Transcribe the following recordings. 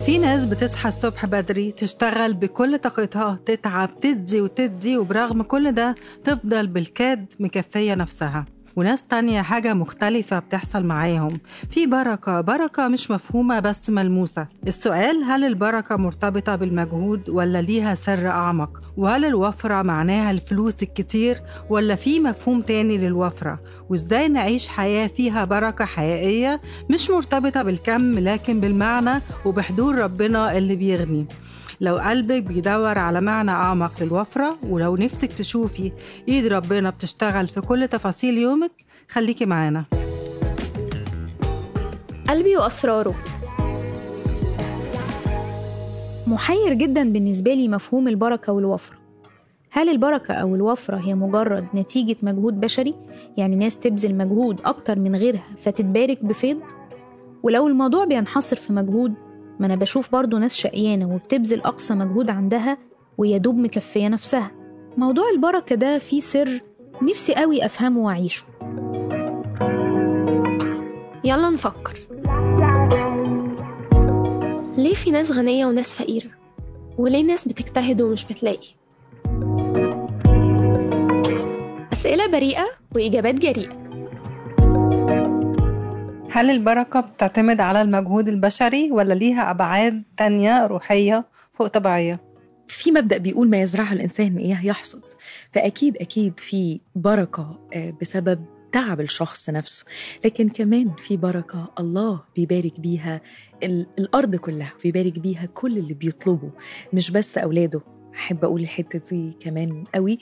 في ناس بتصحى الصبح بدري تشتغل بكل طاقتها تتعب تدي وتدي وبرغم كل ده تفضل بالكاد مكفية نفسها وناس تانية حاجة مختلفة بتحصل معاهم في بركة بركة مش مفهومة بس ملموسة السؤال هل البركة مرتبطة بالمجهود ولا ليها سر أعمق وهل الوفرة معناها الفلوس الكتير ولا في مفهوم تاني للوفرة وازاي نعيش حياة فيها بركة حقيقية مش مرتبطة بالكم لكن بالمعنى وبحضور ربنا اللي بيغني لو قلبك بيدور على معنى أعمق للوفرة ولو نفسك تشوفي إيد ربنا بتشتغل في كل تفاصيل يومك خليكي معانا قلبي وأسراره محير جدا بالنسبة لي مفهوم البركة والوفرة هل البركة أو الوفرة هي مجرد نتيجة مجهود بشري؟ يعني ناس تبذل مجهود أكتر من غيرها فتتبارك بفيض؟ ولو الموضوع بينحصر في مجهود ما أنا بشوف برضو ناس شقيانة وبتبذل أقصى مجهود عندها ويدوب مكفية نفسها موضوع البركة ده فيه سر نفسي قوي أفهمه وأعيشه يلا نفكر ليه في ناس غنية وناس فقيرة؟ وليه ناس بتجتهد ومش بتلاقي؟ أسئلة بريئة وإجابات جريئة هل البركة بتعتمد على المجهود البشري ولا ليها أبعاد تانية روحية فوق طبيعية؟ في مبدأ بيقول ما يزرعه الإنسان إياه يحصد فأكيد أكيد في بركة آه، بسبب تعب الشخص نفسه لكن كمان في بركة الله بيبارك بيها ال- الأرض كلها بيبارك بيها كل اللي بيطلبه مش بس أولاده أحب أقول الحتة دي كمان قوي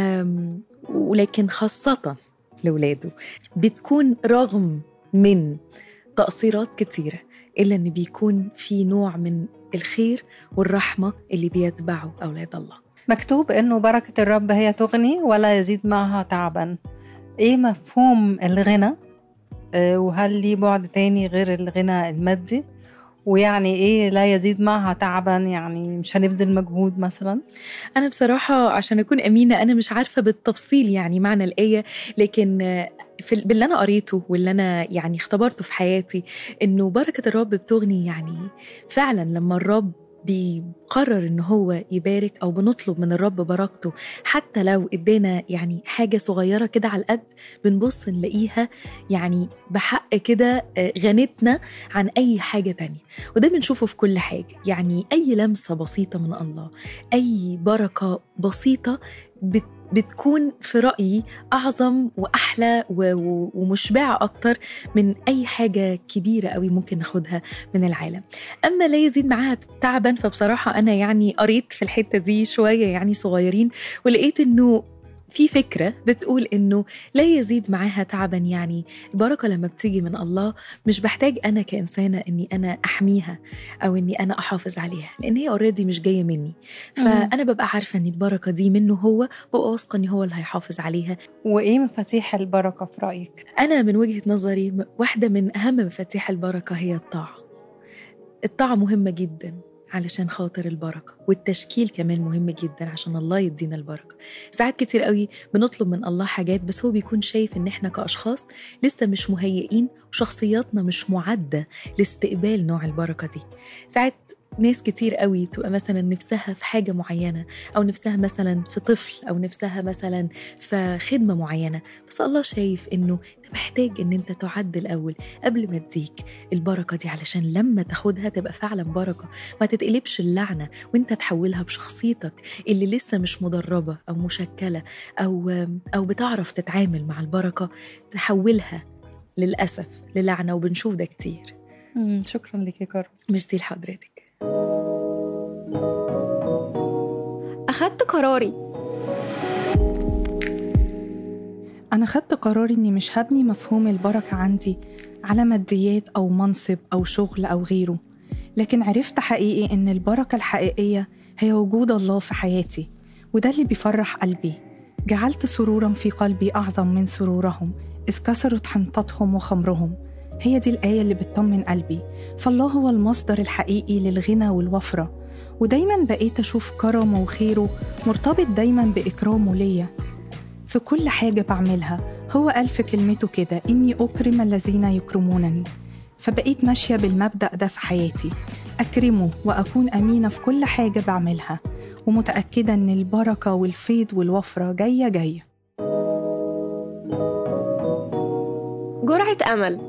أم، ولكن خاصة لولاده بتكون رغم من تقصيرات كتيرة إلا إن بيكون في نوع من الخير والرحمة اللي بيتبعه أولاد الله مكتوب إنه بركة الرب هي تغني ولا يزيد معها تعبا إيه مفهوم الغنى آه، وهل ليه بعد تاني غير الغنى المادي ويعني إيه لا يزيد معها تعبا يعني مش هنبذل مجهود مثلا أنا بصراحة عشان أكون أمينة أنا مش عارفة بالتفصيل يعني معنى الآية لكن آه، في ال- باللي أنا قريته واللي أنا يعني اختبرته في حياتي إنه بركة الرب بتغني يعني فعلا لما الرب بيقرر ان هو يبارك او بنطلب من الرب بركته حتى لو ادانا يعني حاجه صغيره كده على القد بنبص نلاقيها يعني بحق كده آه، غنتنا عن اي حاجه تانية وده بنشوفه في كل حاجه يعني اي لمسه بسيطه من الله اي بركه بسيطه بت بتكون في رأيي أعظم وأحلى و- و- ومشبعة أكتر من أي حاجة كبيرة قوي ممكن ناخدها من العالم أما لا يزيد معاها تعبا فبصراحة أنا يعني قريت في الحتة دي شوية يعني صغيرين ولقيت إنه في فكرة بتقول إنه لا يزيد معاها تعبا يعني البركة لما بتيجي من الله مش بحتاج أنا كإنسانة إني أنا أحميها أو إني أنا أحافظ عليها لأن هي أوريدي مش جاية مني فأنا ببقى عارفة إن البركة دي منه هو ببقى واثقة إن هو اللي هيحافظ عليها وإيه مفاتيح البركة في رأيك؟ أنا من وجهة نظري م- واحدة من أهم مفاتيح البركة هي الطاعة الطاعة مهمة جدا علشان خاطر البركة والتشكيل كمان مهم جدا عشان الله يدينا البركة ساعات كتير قوي بنطلب من الله حاجات بس هو بيكون شايف ان احنا كأشخاص لسه مش مهيئين وشخصياتنا مش معدة لاستقبال نوع البركة دي ساعات ناس كتير قوي تبقى مثلا نفسها في حاجة معينة أو نفسها مثلا في طفل أو نفسها مثلا في خدمة معينة بس الله شايف إنه أنت محتاج إن أنت تعد الأول قبل ما اديك البركة دي علشان لما تاخدها تبقى فعلا بركة ما تتقلبش اللعنة وانت تحولها بشخصيتك اللي لسه مش مدربة أو مشكلة أو, أو بتعرف تتعامل مع البركة تحولها للأسف للعنة وبنشوف ده كتير مم، شكرا لك يا كارو ميرسي لحضرتك أخدت قراري أنا خدت قراري إني مش هبني مفهوم البركة عندي على ماديات أو منصب أو شغل أو غيره لكن عرفت حقيقي إن البركة الحقيقية هي وجود الله في حياتي وده اللي بيفرح قلبي جعلت سرورا في قلبي أعظم من سرورهم إذ كسرت حنطتهم وخمرهم هي دي الآية اللي بتطمن قلبي فالله هو المصدر الحقيقي للغنى والوفرة ودايما بقيت أشوف كرمه وخيره مرتبط دايما بإكرامه ليا في كل حاجة بعملها هو قال في كلمته كده إني أكرم الذين يكرمونني فبقيت ماشية بالمبدأ ده في حياتي أكرمه وأكون أمينة في كل حاجة بعملها ومتأكدة إن البركة والفيض والوفرة جاية جاية جرعة أمل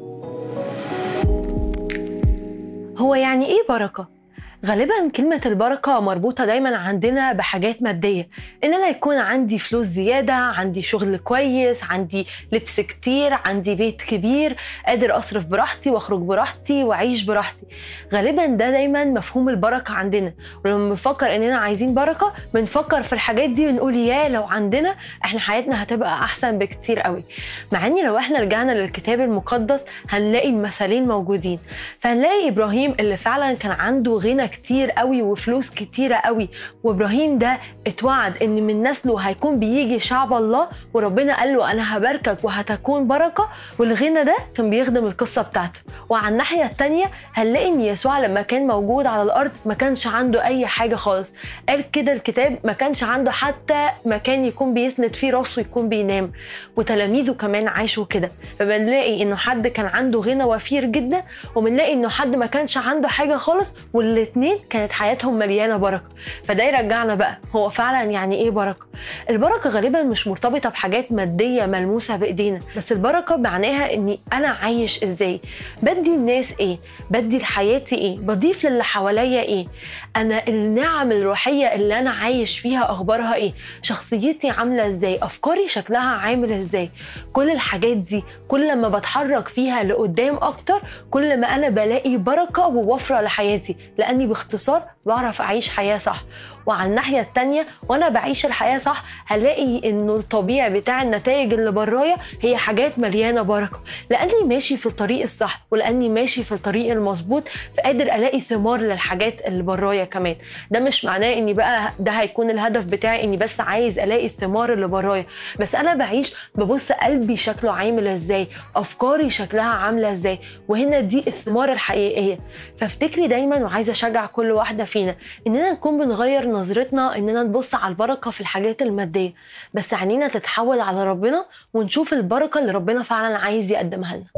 هو يعني ايه بركه غالبا كلمة البركة مربوطة دايما عندنا بحاجات مادية إن أنا يكون عندي فلوس زيادة عندي شغل كويس عندي لبس كتير عندي بيت كبير قادر أصرف براحتي وأخرج براحتي وأعيش براحتي غالبا ده دايما مفهوم البركة عندنا ولما بنفكر إننا عايزين بركة بنفكر في الحاجات دي ونقول يا لو عندنا إحنا حياتنا هتبقى أحسن بكتير قوي مع إن لو إحنا رجعنا للكتاب المقدس هنلاقي المثالين موجودين فهنلاقي إبراهيم اللي فعلا كان عنده غنى كتير قوي وفلوس كتيرة قوي وإبراهيم ده اتوعد إن من نسله هيكون بيجي شعب الله وربنا قال له أنا هباركك وهتكون بركة والغنى ده كان بيخدم القصة بتاعته وعلى الناحية التانية هنلاقي إن يسوع لما كان موجود على الأرض ما كانش عنده أي حاجة خالص قال كده الكتاب ما كانش عنده حتى مكان يكون بيسند فيه راسه يكون بينام وتلاميذه كمان عاشوا كده فبنلاقي إنه حد كان عنده غنى وفير جدا وبنلاقي إنه حد ما كانش عنده حاجة خالص والاتنين كانت حياتهم مليانة بركة فده يرجعنا بقى هو فعلا يعني إيه بركة البركة غالبا مش مرتبطة بحاجات مادية ملموسة بإيدينا بس البركة معناها إني أنا عايش إزاي بدي الناس إيه بدي لحياتي إيه بضيف للي حواليا إيه أنا النعم الروحية اللي أنا عايش فيها أخبارها إيه شخصيتي عاملة إزاي أفكاري شكلها عامل إزاي كل الحاجات دي كل ما بتحرك فيها لقدام أكتر كل ما أنا بلاقي بركة ووفرة لحياتي لأني باختصار بعرف أعيش حياة صح وعلى الناحية التانية وأنا بعيش الحياة صح هلاقي إنه الطبيعي بتاع النتائج اللي برايا هي حاجات مليانة بركة لأني ماشي في الطريق الصح ولأني ماشي في الطريق المظبوط فقادر ألاقي ثمار للحاجات اللي برايا كمان ده مش معناه إني بقى ده هيكون الهدف بتاعي إني بس عايز ألاقي الثمار اللي برايا بس أنا بعيش ببص قلبي شكله عامل إزاي أفكاري شكلها عاملة إزاي وهنا دي الثمار الحقيقية فافتكري دايما وعايزة أشجع كل واحدة فينا إننا نكون بنغير نظرتنا اننا نبص على البركه في الحاجات الماديه بس عينينا تتحول على ربنا ونشوف البركه اللي ربنا فعلا عايز يقدمها لنا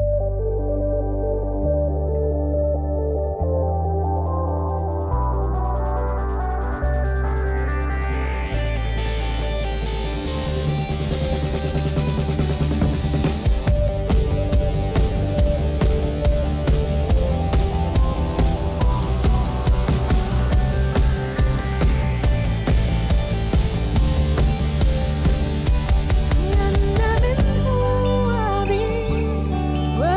لأن منه عبيد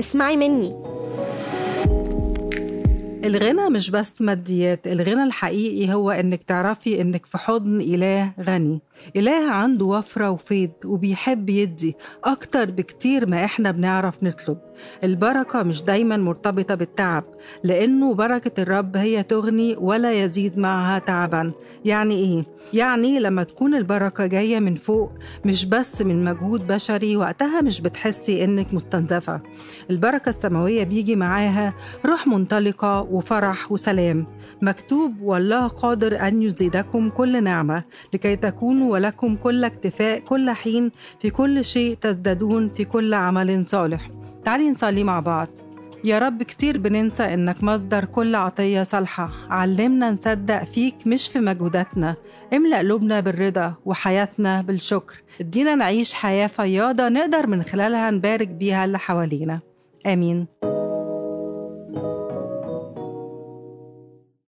اسمعي مني الغنى مش بس ماديات الغنى الحقيقي هو انك تعرفي انك في حضن اله غني اله عنده وفرة وفيض وبيحب يدي اكتر بكتير ما احنا بنعرف نطلب البركة مش دايما مرتبطة بالتعب لانه بركة الرب هي تغني ولا يزيد معها تعبا يعني ايه؟ يعني لما تكون البركة جاية من فوق مش بس من مجهود بشري وقتها مش بتحسي انك مستنزفة البركة السماوية بيجي معاها روح منطلقة وفرح وسلام مكتوب والله قادر أن يزيدكم كل نعمة لكي تكونوا ولكم كل اكتفاء كل حين في كل شيء تزدادون في كل عمل صالح تعالي نصلي مع بعض يا رب كتير بننسى إنك مصدر كل عطية صالحة علمنا نصدق فيك مش في مجهوداتنا املأ قلوبنا بالرضا وحياتنا بالشكر ادينا نعيش حياة فياضة نقدر من خلالها نبارك بيها اللي حوالينا آمين